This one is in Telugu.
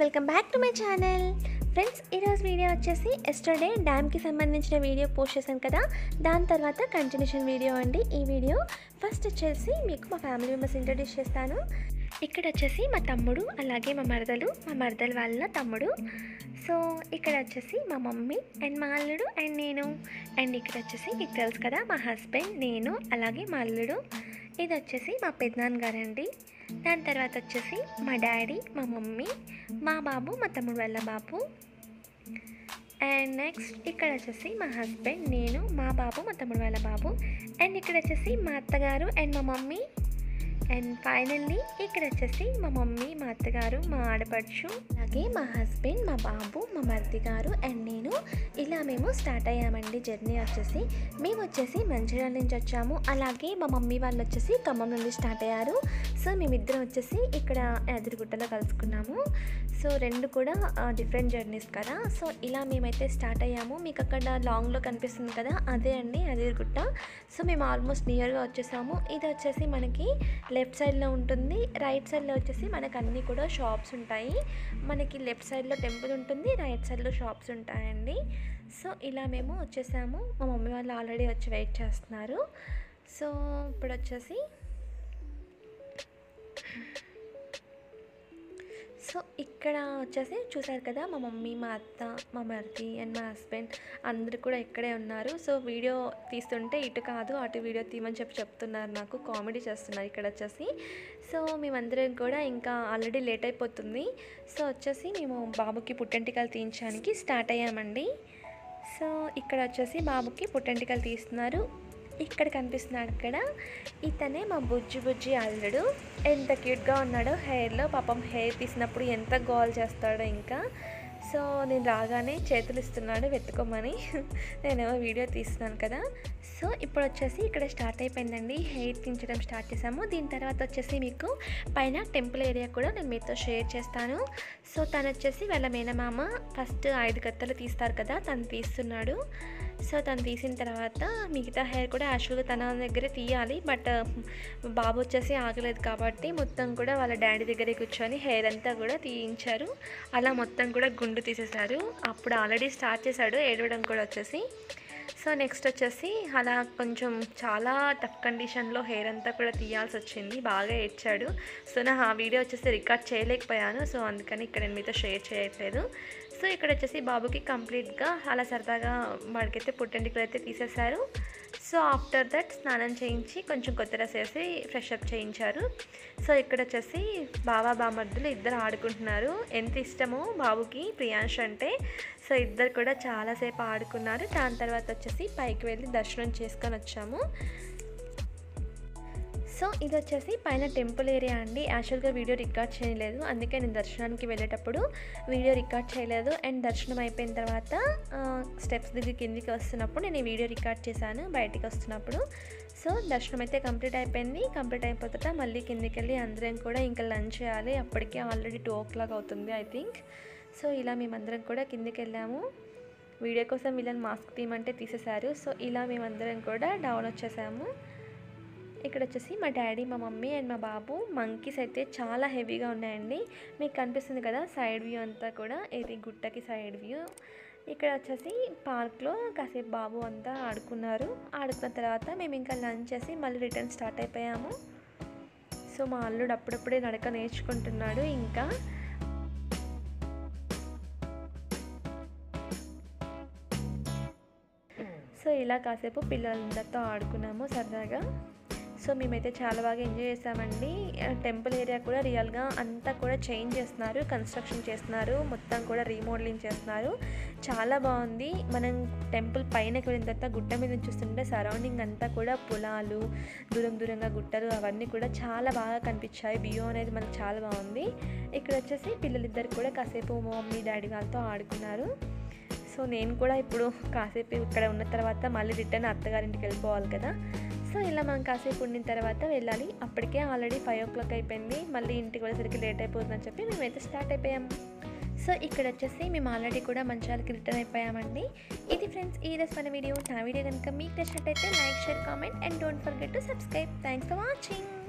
welcome back to my channel friends ఈరోజు వీడియో వచ్చేసి ఎస్టర్డే డ్యామ్కి సంబంధించిన వీడియో పోస్ట్ చేశాను కదా దాని తర్వాత కంటిన్యూషన్ వీడియో అండి ఈ వీడియో ఫస్ట్ వచ్చేసి మీకు మా ఫ్యామిలీ మెంబర్స్ ఇంట్రడ్యూస్ చేస్తాను ఇక్కడ వచ్చేసి మా తమ్ముడు అలాగే మా మరదలు మా మరదలు వాళ్ళ తమ్ముడు సో ఇక్కడ వచ్చేసి మా మమ్మీ అండ్ మా అల్లుడు అండ్ నేను అండ్ ఇక్కడ వచ్చేసి మీకు తెలుసు కదా మా హస్బెండ్ నేను అలాగే మా అల్లుడు ఇది వచ్చేసి మా పెద్దనాన్న గారండి దాని తర్వాత వచ్చేసి మా డాడీ మా మమ్మీ మా బాబు మా తమ్ముడు వాళ్ళ బాబు అండ్ నెక్స్ట్ ఇక్కడ వచ్చేసి మా హస్బెండ్ నేను మా బాబు మా తమ్ముడు వాళ్ళ బాబు అండ్ ఇక్కడ వచ్చేసి మా అత్తగారు అండ్ మా మమ్మీ అండ్ ఫైనల్లీ ఇక్కడ వచ్చేసి మా మమ్మీ మా అత్తగారు మా ఆడపడుచు అలాగే మా హస్బెండ్ మా బాబు మా మరిది గారు అండ్ నేను ఇలా మేము స్టార్ట్ అయ్యామండి జర్నీ వచ్చేసి మేము వచ్చేసి మంచిర్యాల నుంచి వచ్చాము అలాగే మా మమ్మీ వాళ్ళు వచ్చేసి ఖమ్మం నుండి స్టార్ట్ అయ్యారు సో మేమిద్దరం వచ్చేసి ఇక్కడ ఎదురుగుట్టలో కలుసుకున్నాము సో రెండు కూడా డిఫరెంట్ జర్నీస్ కదా సో ఇలా మేమైతే స్టార్ట్ అయ్యాము మీకు అక్కడ లాంగ్లో కనిపిస్తుంది కదా అదే అండి అదిరుగుట్ట సో మేము ఆల్మోస్ట్ నియర్గా వచ్చేసాము ఇది వచ్చేసి మనకి లెఫ్ట్ సైడ్లో ఉంటుంది రైట్ సైడ్లో వచ్చేసి మనకు అన్నీ కూడా షాప్స్ ఉంటాయి మనకి లెఫ్ట్ సైడ్లో టెంపుల్ ఉంటుంది రైట్ సైడ్లో షాప్స్ ఉంటాయండి సో ఇలా మేము వచ్చేసాము మా మమ్మీ వాళ్ళు ఆల్రెడీ వచ్చి వెయిట్ చేస్తున్నారు సో ఇప్పుడు వచ్చేసి సో ఇక్కడ వచ్చేసి చూసారు కదా మా మమ్మీ మా అత్త మా మరిది అండ్ మా హస్బెండ్ అందరు కూడా ఇక్కడే ఉన్నారు సో వీడియో తీస్తుంటే ఇటు కాదు అటు వీడియో తీయమని చెప్పి చెప్తున్నారు నాకు కామెడీ చేస్తున్నారు ఇక్కడ వచ్చేసి సో మేమందరం కూడా ఇంకా ఆల్రెడీ లేట్ అయిపోతుంది సో వచ్చేసి మేము బాబుకి పుట్టెంటికలు తీయించడానికి స్టార్ట్ అయ్యామండి సో ఇక్కడ వచ్చేసి బాబుకి పుట్టెంటికలు తీస్తున్నారు ఇక్కడ కనిపిస్తున్నాడు అక్కడ ఇతనే మా బుజ్జి బుజ్జి అల్లుడు ఎంత క్యూట్గా ఉన్నాడో హెయిర్లో పాపం హెయిర్ తీసినప్పుడు ఎంత గోల్ చేస్తాడో ఇంకా సో నేను రాగానే చేతులు ఇస్తున్నాడు వెతుకోమని నేనేమో వీడియో తీస్తున్నాను కదా సో ఇప్పుడు వచ్చేసి ఇక్కడ స్టార్ట్ అయిపోయిందండి హెయిర్ తీయించడం స్టార్ట్ చేసాము దీని తర్వాత వచ్చేసి మీకు పైన టెంపుల్ ఏరియా కూడా నేను మీతో షేర్ చేస్తాను సో తను వచ్చేసి వాళ్ళ మేనమామ ఫస్ట్ ఐదు కత్తలు తీస్తారు కదా తను తీస్తున్నాడు సో తను తీసిన తర్వాత మిగతా హెయిర్ కూడా యాక్చువల్గా తన దగ్గరే తీయాలి బట్ బాబు వచ్చేసి ఆగలేదు కాబట్టి మొత్తం కూడా వాళ్ళ డాడీ దగ్గరే కూర్చొని హెయిర్ అంతా కూడా తీయించారు అలా మొత్తం కూడా గుండు తీసేశారు అప్పుడు ఆల్రెడీ స్టార్ట్ చేశాడు ఏడవడం కూడా వచ్చేసి సో నెక్స్ట్ వచ్చేసి అలా కొంచెం చాలా టఫ్ కండిషన్లో హెయిర్ అంతా కూడా తీయాల్సి వచ్చింది బాగా ఏడ్చాడు సో నా ఆ వీడియో వచ్చేసి రికార్డ్ చేయలేకపోయాను సో అందుకని ఇక్కడ నేను మీతో షేర్ చేయట్లేదు సో ఇక్కడ వచ్చేసి బాబుకి కంప్లీట్గా అలా సరదాగా వాడికైతే పుట్టెంటికలు అయితే తీసేశారు సో ఆఫ్టర్ దట్ స్నానం చేయించి కొంచెం కొత్త డ్రెస్ వేసి ఫ్రెష్ అప్ చేయించారు సో ఇక్కడ వచ్చేసి బాబా బామర్దులు ఇద్దరు ఆడుకుంటున్నారు ఎంత ఇష్టమో బాబుకి ప్రియాంష్ అంటే సో ఇద్దరు కూడా చాలాసేపు ఆడుకున్నారు దాని తర్వాత వచ్చేసి పైకి వెళ్ళి దర్శనం చేసుకొని వచ్చాము సో ఇది వచ్చేసి పైన టెంపుల్ ఏరియా అండి యాక్చువల్గా వీడియో రికార్డ్ చేయలేదు అందుకే నేను దర్శనానికి వెళ్ళేటప్పుడు వీడియో రికార్డ్ చేయలేదు అండ్ దర్శనం అయిపోయిన తర్వాత స్టెప్స్ దిగి కిందికి వస్తున్నప్పుడు నేను ఈ వీడియో రికార్డ్ చేశాను బయటికి వస్తున్నప్పుడు సో దర్శనం అయితే కంప్లీట్ అయిపోయింది కంప్లీట్ అయిపోతుంట మళ్ళీ కిందికి వెళ్ళి అందరం కూడా ఇంకా లంచ్ చేయాలి అప్పటికే ఆల్రెడీ టూ ఓ క్లాక్ అవుతుంది ఐ థింక్ సో ఇలా మేమందరం కూడా కిందికి వెళ్ళాము వీడియో కోసం వీళ్ళని మాస్క్ తీయమంటే తీసేశారు సో ఇలా మేమందరం కూడా డౌన్ వచ్చేసాము ఇక్కడ వచ్చేసి మా డాడీ మా మమ్మీ అండ్ మా బాబు మంకీస్ అయితే చాలా హెవీగా ఉన్నాయండి మీకు కనిపిస్తుంది కదా సైడ్ వ్యూ అంతా కూడా ఇది గుట్టకి సైడ్ వ్యూ ఇక్కడ వచ్చేసి పార్క్లో కాసేపు బాబు అంతా ఆడుకున్నారు ఆడుకున్న తర్వాత మేము ఇంకా లంచ్ చేసి మళ్ళీ రిటర్న్ స్టార్ట్ అయిపోయాము సో మా అల్లుడు అప్పుడప్పుడే నడక నేర్చుకుంటున్నాడు ఇంకా సో ఇలా కాసేపు పిల్లలందరితో ఆడుకున్నాము సరదాగా సో మేమైతే చాలా బాగా ఎంజాయ్ చేసామండి టెంపుల్ ఏరియా కూడా రియల్గా అంతా కూడా చేంజ్ చేస్తున్నారు కన్స్ట్రక్షన్ చేస్తున్నారు మొత్తం కూడా రీమోడలింగ్ చేస్తున్నారు చాలా బాగుంది మనం టెంపుల్ పైనకి వెళ్ళిన తర్వాత గుట్ట మీద చూస్తుంటే సరౌండింగ్ అంతా కూడా పొలాలు దూరం దూరంగా గుట్టలు అవన్నీ కూడా చాలా బాగా కనిపించాయి వ్యూ అనేది మనకు చాలా బాగుంది ఇక్కడ వచ్చేసి పిల్లలిద్దరు కూడా కాసేపు మమ్మీ డాడీ వాళ్ళతో ఆడుకున్నారు సో నేను కూడా ఇప్పుడు కాసేపు ఇక్కడ ఉన్న తర్వాత మళ్ళీ రిటర్న్ అత్తగారింటికి వెళ్ళిపోవాలి కదా సో ఇలా మనం కాసేపు ఉండిన తర్వాత వెళ్ళాలి అప్పటికే ఆల్రెడీ ఫైవ్ ఓ క్లాక్ అయిపోయింది మళ్ళీ ఇంటికి వెళ్ళేసరికి లేట్ అయిపోతుందని చెప్పి మేమైతే స్టార్ట్ అయిపోయాము సో ఇక్కడ వచ్చేసి మేము ఆల్రెడీ కూడా మంచాలకి రిటర్న్ అయిపోయామండి ఇది ఫ్రెండ్స్ ఈ రోజు మన వీడియో నా వీడియో కనుక మీకు నచ్చినట్టయితే like share comment and don't forget to subscribe thanks for watching